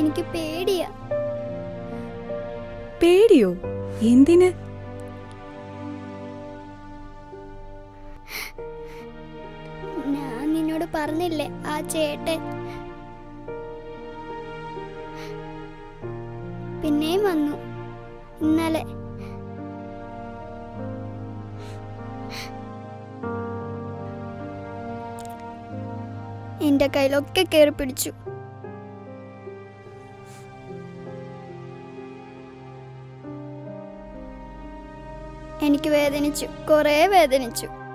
എനിക്ക് പേടിയാ പേടിയോ എന്തിന് ഞാൻ നിന്നോട് പറഞ്ഞില്ലേ ആ ചേട്ടൻ പിന്നെയും വന്നു ഇന്നലെ എന്റെ കയ്യിലൊക്കെ കയറി പിടിച്ചു എനിക്ക് വേദനിച്ചു കുറേ വേദനിച്ചു